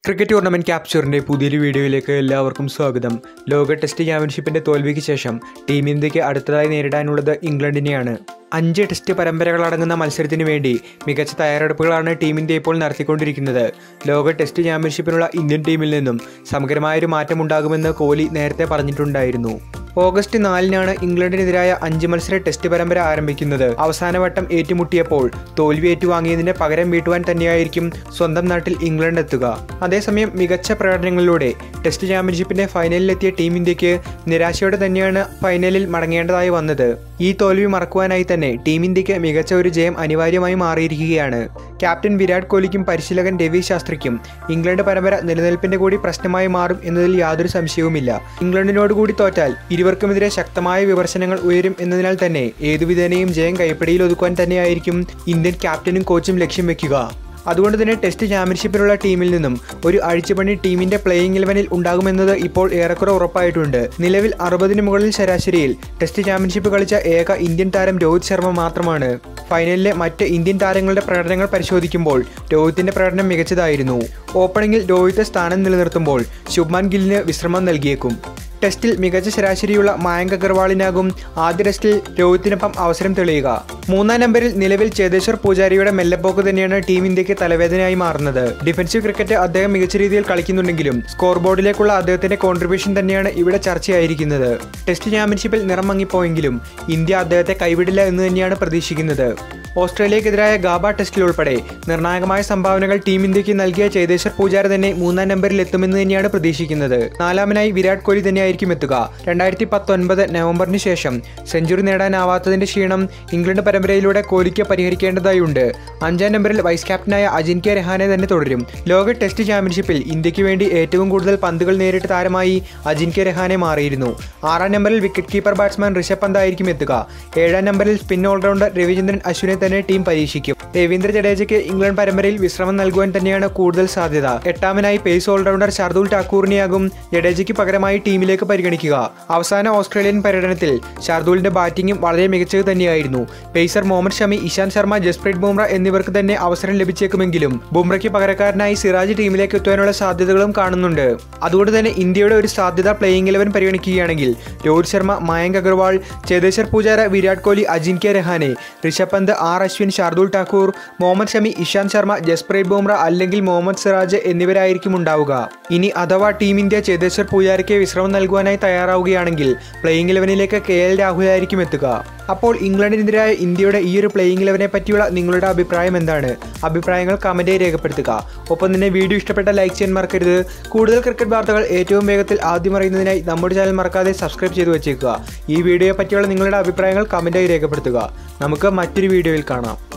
cricket tournament ക്യാപ്ചറിന്റെ പുതിയൊരു വീഡിയോയിലേക്ക് എല്ലാവർക്കും സ്വാഗതം ലോക ടെസ്റ്റ് ചാമ്പ്യൻഷിപ്പിന്റെ തോൽവിക്ക് ശേഷം ടീം ഇന്ത്യക്ക് അടുത്തതായി നേരിടാനുള്ളത് ഇംഗ്ലണ്ടിനെയാണ് അഞ്ച് ടെസ്റ്റ് പരമ്പരകളടങ്ങുന്ന മത്സരത്തിന് വേണ്ടി മികച്ച തയ്യാറെടുപ്പുകളാണ് ടീം ഇന്ത്യ ഇപ്പോൾ നടത്തിക്കൊണ്ടിരിക്കുന്നത് ലോക ടെസ്റ്റ് ചാമ്പ്യൻഷിപ്പിനുള്ള ഇന്ത്യൻ ടീമിൽ നിന്നും സമഗ്രമായൊരു മാറ്റമുണ്ടാകുമെന്ന് കോഹ്ലി നേരത്തെ പറഞ്ഞിട്ടുണ്ടായിരുന്നു ഓഗസ്റ്റ് നാലിനാണ് ഇംഗ്ലണ്ടിനെതിരായ അഞ്ച് മത്സര ടെസ്റ്റ് പരമ്പര ആരംഭിക്കുന്നത് അവസാനവട്ടം ഏറ്റുമുട്ടിയപ്പോൾ തോൽവി ഏറ്റുവാങ്ങിയതിന് പകരം വീട്ടുവാൻ തന്നെയായിരിക്കും സ്വന്തം നാട്ടിൽ ഇംഗ്ലണ്ട് എത്തുക അതേസമയം മികച്ച പ്രകടനങ്ങളിലൂടെ ടെസ്റ്റ് ചാമ്പ്യൻഷിപ്പിന്റെ ഫൈനലിലെത്തിയ ടീം ഇന്ത്യക്ക് നിരാശയോടെ തന്നെയാണ് ഫൈനലിൽ മടങ്ങേണ്ടതായി വന്നത് ഈ തോൽവി മറക്കുവാനായി തന്നെ ടീം ഇന്ത്യക്ക് മികച്ച ഒരു ജയം അനിവാര്യമായി മാറിയിരിക്കുകയാണ് ക്യാപ്റ്റൻ വിരാട് കോഹ്ലിക്കും പരിശീലകൻ രവി ശാസ്ത്രിക്കും ഇംഗ്ലണ്ട് പരമ്പര നിലനിൽപ്പിന്റെ കൂടി പ്രശ്നമായി മാറും എന്നതിൽ യാതൊരു സംശയവുമില്ല ഇംഗ്ലണ്ടിനോട് കൂടി തോറ്റാൽ ഇരുവർക്കുമെതിരെ ശക്തമായ വിമർശനങ്ങൾ ഉയരും എന്നതിനാൽ തന്നെ ഏതുവിധേനയും ജയം കൈപ്പിടിയിൽ ഒതുക്കുവാൻ തന്നെയായിരിക്കും ഇന്ത്യൻ ക്യാപ്റ്റനും കോച്ചും ലക്ഷ്യം വെക്കുക അതുകൊണ്ട് തന്നെ ടെസ്റ്റ് ചാമ്പ്യൻഷിപ്പിലുള്ള ടീമിൽ നിന്നും ഒരു അഴിച്ചുപണി ടീമിന്റെ പ്ലേയിങ് ഇലവനിൽ ഉണ്ടാകുമെന്നത് ഇപ്പോൾ ഏറെക്കുറെ ഉറപ്പായിട്ടുണ്ട് നിലവിൽ അറുപതിന് മുകളിൽ ശരാശരിയിൽ ടെസ്റ്റ് ചാമ്പ്യൻഷിപ്പ് കളിച്ച ഏക ഇന്ത്യൻ താരം രോഹിത് ശർമ്മ മാത്രമാണ് ഫൈനലിലെ മറ്റ് ഇന്ത്യൻ താരങ്ങളുടെ പ്രകടനങ്ങൾ പരിശോധിക്കുമ്പോൾ രോഹിത്തിന്റെ പ്രകടനം മികച്ചതായിരുന്നു ഓപ്പണിംഗിൽ രോഹിത് സ്ഥാനം നിലനിർത്തുമ്പോൾ ശുഭ്മാൻ ഗില്ലിന് വിശ്രമം നൽകിയേക്കും ടെസ്റ്റിൽ മികച്ച ശരാശരിയുള്ള മായങ്ക് അഗർവാളിനാകും ആദ്യ ടെസ്റ്റിൽ രോഹിത്തിനൊപ്പം അവസരം തെളിയുക മൂന്നാം നമ്പറിൽ നിലവിൽ ചേതേശ്വർ പൂജാരിയുടെ മെല്ലപ്പോക്ക് തന്നെയാണ് ടീം ഇന്ത്യക്ക് തലവേദനയായി മാറുന്നത് ഡിഫൻസീവ് ക്രിക്കറ്റ് അദ്ദേഹം മികച്ച രീതിയിൽ കളിക്കുന്നുണ്ടെങ്കിലും സ്കോർ ബോർഡിലേക്കുള്ള അദ്ദേഹത്തിന്റെ കോൺട്രിബ്യൂഷൻ തന്നെയാണ് ഇവിടെ ചർച്ചയായിരിക്കുന്നത് ടെസ്റ്റ് ചാമ്പ്യൻഷിപ്പിൽ നിറം മങ്ങിപ്പോയെങ്കിലും ഇന്ത്യ അദ്ദേഹത്തെ കൈവിടില്ല എന്ന് തന്നെയാണ് പ്രതീക്ഷിക്കുന്നത് ഓസ്ട്രേലിയക്കെതിരായ ഗാബ ടെസ്റ്റിൽ ഉൾപ്പെടെ നിർണായകമായ സംഭാവനകൾ ടീം ഇന്ത്യക്ക് നൽകിയ ചേതേശ്വർ പൂജാര തന്നെ മൂന്നാം നമ്പറിൽ എത്തുമെന്ന് തന്നെയാണ് പ്രതീക്ഷിക്കുന്നത് നാലാമനായി വിരാട് കോഹ്ലി തന്നെയായിരിക്കും എത്തുക രണ്ടായിരത്തി പത്തൊൻപത് നവംബറിന് ശേഷം സെഞ്ചുറി നേടാനാവാത്തതിന്റെ ക്ഷീണം ഇംഗ്ലണ്ട് പരമ്പരയിലൂടെ കോഹ്ലിക്ക് പരിഹരിക്കേണ്ടതായുണ്ട് അഞ്ചാം നമ്പറിൽ വൈസ് ക്യാപ്റ്റനായ അജിൻക്യ രഹാനെ തന്നെ തുടരും ലോക ടെസ്റ്റ് ചാമ്പ്യൻഷിപ്പിൽ ഇന്ത്യക്ക് വേണ്ടി ഏറ്റവും കൂടുതൽ പന്തുകൾ നേരിട്ട താരമായി അജിൻക്യ രഹാനെ മാറിയിരുന്നു ആറാം നമ്പറിൽ വിക്കറ്റ് കീപ്പർ ബാറ്റ്സ്മാൻ ഋഷഭ് പന്ത് ആയിരിക്കും എത്തുക ഏഴാം നമ്പറിൽ സ്പിൻ ഓൾറൗണ്ടർ രവിചന്ദ്രൻ അശ്വിനെ തന്നെ ടീം പരീക്ഷിക്കും രവീന്ദ്ര ജഡേജയ്ക്ക് ഇംഗ്ലണ്ട് പരമ്പരയിൽ വിശ്രമം നൽകുവാൻ തന്നെയാണ് കൂടുതൽ സാധ്യത എട്ടാമനായി പേസ് ഓൾറൗണ്ടർ ഷർദുൽ ഠാക്കൂറിനെയാകും ജഡേജയ്ക്ക് പകരമായി ടീമിലേക്ക് പരിഗണിക്കുക അവസാന ഓസ്ട്രേലിയൻ പര്യടനത്തിൽ ഷർദുലിന്റെ ബാറ്റിംഗും വളരെ മികച്ചത് തന്നെയായിരുന്നു പേസർ മുഹമ്മദ് ഷമി ഇഷാന്ത് ശർമ്മ ജസ്പ്രീത് ബുംറ എന്നിവർക്ക് തന്നെ അവസരം ലഭിച്ചേക്കുമെങ്കിലും ബുംറയ്ക്ക് പകരക്കാരനായി സിറാജ് ടീമിലേക്ക് എത്തുവാനുള്ള സാധ്യതകളും കാണുന്നുണ്ട് അതുകൊണ്ട് തന്നെ ഇന്ത്യയുടെ ഒരു സാധ്യത പ്ലേയിങ് ഇലവൻ പരിഗണിക്കുകയാണെങ്കിൽ രോഹിത് ശർമ്മ മയങ്ക് അഗർവാൾ ചേതേശ്വർ പൂജാര വിരാട് കോഹ്ലി അജിൻക്യ രഹാനെ ഋഷഭ് പന്ത് ആർ അശ്വിൻ ഷാർദുൽ ഠാക്കൂർ മുഹമ്മദ് ഷമി ഇഷാന്ത് ശർമ്മ ജസ്പ്രീത് ബുംറ അല്ലെങ്കിൽ മുഹമ്മദ് സിറാജ് എന്നിവരായിരിക്കും ഉണ്ടാവുക ഇനി അഥവാ ടീം ഇന്ത്യ ചേതേശ്വർ പൂജാരയ്ക്ക് വിശ്രമം നൽകുവാനായി തയ്യാറാവുകയാണെങ്കിൽ പ്ലേയിങ് ഇലവനിലേക്ക് കെ എൽ രാഹുലായിരിക്കും എത്തുക അപ്പോൾ ഇംഗ്ലണ്ടിനെതിരായ ഇന്ത്യയുടെ ഈ ഒരു പ്ലേയിങ് ഇലവനെ പറ്റിയുള്ള നിങ്ങളുടെ അഭിപ്രായം എന്താണ് അഭിപ്രായങ്ങൾ കമന്റായി രേഖപ്പെടുത്തുക ഒപ്പം തന്നെ വീഡിയോ ഇഷ്ടപ്പെട്ട ലൈക്ക് ചെയ്യാൻ മറക്കരുത് കൂടുതൽ ക്രിക്കറ്റ് വാർത്തകൾ ഏറ്റവും വേഗത്തിൽ ആദ്യം അറിയുന്നതിനായി നമ്മുടെ ചാനൽ മറക്കാതെ സബ്സ്ക്രൈബ് ചെയ്തു വെച്ചേക്കുക ഈ വീഡിയോയെ പറ്റിയുള്ള നിങ്ങളുടെ അഭിപ്രായങ്ങൾ കമന്റായി രേഖപ്പെടുത്തുക നമുക്ക് മറ്റൊരു വീഡിയോയിൽ കാണാം